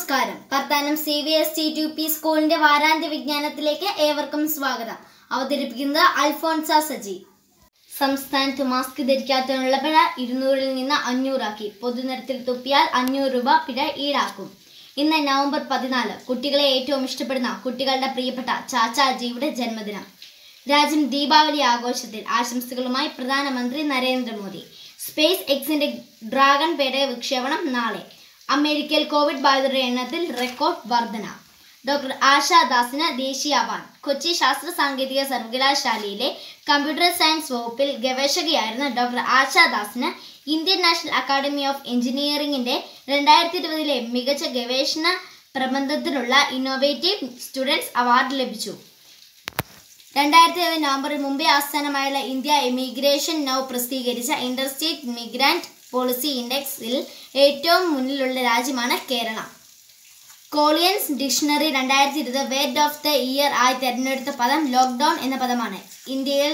നമസ്കാരം Parthanam C B S T two P സ്കൂളിന്റെ വാരാന്ത്യ വിജ്ഞാനത്തിലേക്ക് ഏവർക്കും സ്വാഗതം അവതരിപ്പിക്കുന്നത് അൽഫോൺസ സജി സംസ്ഥാനത്ത് മാസ്ക് ധരിക്കാത്തതിനുള്ള പിഴ ഇരുന്നൂറിൽ നിന്ന് അഞ്ഞൂറാക്കി പൊതുനിരത്തിൽ തുപ്പിയാൽ അഞ്ഞൂറ് രൂപ പിഴ ഈടാക്കും ഇന്ന് നവംബർ പതിനാല് കുട്ടികളെ ഏറ്റവും ഇഷ്ടപ്പെടുന്ന കുട്ടികളുടെ പ്രിയപ്പെട്ട ചാച്ചാജിയുടെ ജന്മദിനം രാജ്യം ദീപാവലി ആഘോഷത്തിൽ ആശംസകളുമായി പ്രധാനമന്ത്രി നരേന്ദ്രമോദി സ്പേസ് എക്സിന്റെ ഡ്രാഗൺ പേടക വിക്ഷേപണം നാളെ അമേരിക്കയിൽ കോവിഡ് ബാധിതരുടെ എണ്ണത്തിൽ റെക്കോർഡ് വർധന ഡോക്ടർ ആശാ ദാസിന് ദേശീയ അവാർഡ് കൊച്ചി ശാസ്ത്ര സാങ്കേതിക സർവകലാശാലയിലെ കമ്പ്യൂട്ടർ സയൻസ് വകുപ്പിൽ ഗവേഷകയായിരുന്ന ഡോക്ടർ ആശാ ദാസിന് ഇന്ത്യൻ നാഷണൽ അക്കാദമി ഓഫ് എഞ്ചിനീയറിംഗിന്റെ രണ്ടായിരത്തി ഇരുപതിലെ മികച്ച ഗവേഷണ പ്രബന്ധത്തിനുള്ള ഇന്നോവേറ്റീവ് സ്റ്റുഡൻസ് അവാർഡ് ലഭിച്ചു രണ്ടായിരത്തി ഏഴ് നവംബറിൽ മുംബൈ ആസ്ഥാനമായുള്ള ഇന്ത്യ എമിഗ്രേഷൻ നൗ പ്രസിദ്ധീകരിച്ച ഇന്റർസ്റ്റേറ്റ് മിഗ്രന്റ് പോളിസി ഇൻഡെക്സിൽ ഏറ്റവും മുന്നിലുള്ള രാജ്യമാണ് കേരളം കോളിയൻസ് ഡിക്ഷണറി രണ്ടായിരത്തി ഇരുപത് വേർഡ് ഓഫ് ദ ഇയർ ആയി തിരഞ്ഞെടുത്ത പദം ലോക്ക്ഡൗൺ എന്ന പദമാണ് ഇന്ത്യയിൽ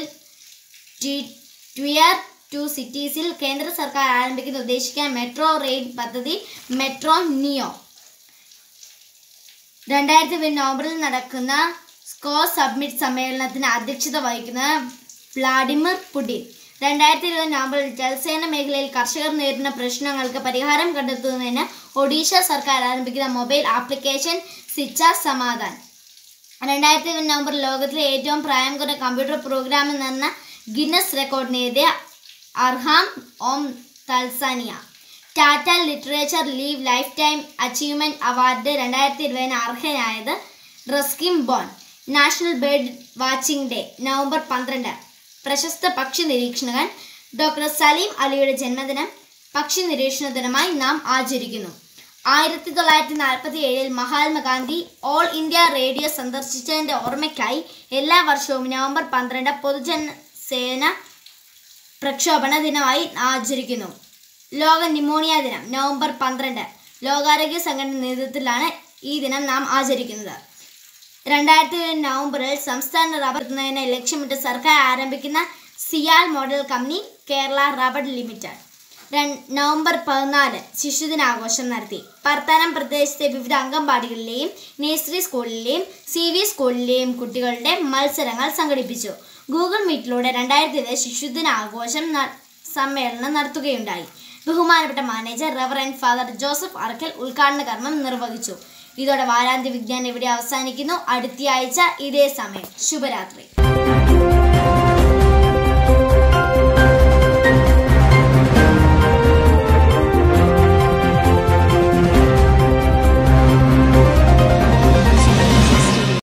ട്വിയർ ടു സിറ്റീസിൽ കേന്ദ്ര സർക്കാർ ആരംഭിക്കുന്ന ഉദ്ദേശിക്കുന്ന മെട്രോ റെയിൽ പദ്ധതി മെട്രോ നിയോ രണ്ടായിരത്തി ഇരുപത് നവംബറിൽ നടക്കുന്ന സ്കോ സബ്മിറ്റ് സമ്മേളനത്തിന് അധ്യക്ഷത വഹിക്കുന്ന വ്ളാഡിമിർ പുടിൻ രണ്ടായിരത്തി ഇരുപത് നവംബറിൽ ജലസേന മേഖലയിൽ കർഷകർ നേരിടുന്ന പ്രശ്നങ്ങൾക്ക് പരിഹാരം കണ്ടെത്തുന്നതിന് ഒഡീഷ സർക്കാർ ആരംഭിക്കുന്ന മൊബൈൽ ആപ്ലിക്കേഷൻ സിച്ച സമാധാൻ രണ്ടായിരത്തി ഇരുപത് നവംബറിൽ ലോകത്തിലെ ഏറ്റവും പ്രായം കുറഞ്ഞ കമ്പ്യൂട്ടർ പ്രോഗ്രാമിൽ നിന്ന് ഗിന്നസ് റെക്കോർഡ് നേടിയ Arham Om Talsania Tata literature live lifetime achievement award രണ്ടായിരത്തി ഇരുപതിന് അർഹനായത് Ruskin Bond national bird watching day November പന്ത്രണ്ട് പ്രശസ്ത പക്ഷി നിരീക്ഷകൻ ഡോക്ടർ സലീം അലിയുടെ ജന്മദിനം പക്ഷി നിരീക്ഷണ ദിനമായി നാം ആചരിക്കുന്നു ആയിരത്തി തൊള്ളായിരത്തി നാൽപ്പത്തി ഏഴിൽ മഹാത്മാഗാന്ധി ഓൾ ഇന്ത്യ റേഡിയോ സന്ദർശിച്ചതിൻ്റെ ഓർമ്മയ്ക്കായി എല്ലാ വർഷവും നവംബർ പന്ത്രണ്ട് പൊതുജന സേന പ്രക്ഷോഭണ ദിനമായി ആചരിക്കുന്നു ലോക ന്യൂമോണിയ ദിനം നവംബർ പന്ത്രണ്ട് ലോകാരോഗ്യ സംഘടന നേതൃത്വത്തിലാണ് ഈ ദിനം നാം ആചരിക്കുന്നത് രണ്ടായിരത്തി നവംബറിൽ സംസ്ഥാന റബ്ബർ എത്തുന്നതിന് ലക്ഷ്യമിട്ട് സർക്കാർ ആരംഭിക്കുന്ന CIAL model company Kerala rubber limited November പതിനാല് ശിശുദിനാഘോഷം നടത്തി പർത്താനം പ്രദേശത്തെ വിവിധ അംഗൻവാടികളിലെയും നേഴ്സറി സ്കൂളിലെയും സി വി സ്കൂളിലെയും കുട്ടികളുടെ മത്സരങ്ങൾ സംഘടിപ്പിച്ചു ഗൂഗിൾ മീറ്റിലൂടെ രണ്ടായിരത്തി ഇരുപത് ശിശുദിനാഘോഷം സമ്മേളനം നടത്തുകയുണ്ടായി ബഹുമാനപ്പെട്ട manager reverend father Joseph Arackal ഉദ്ഘാടന കർമ്മം നിർവഹിച്ചു ഇതോടെ വാരാന്ത്യ വിജ്ഞാനം ഇവിടെ അവസാനിക്കുന്നു അടുത്തയാഴ്ച ഇതേ സമയം ശുഭരാത്രി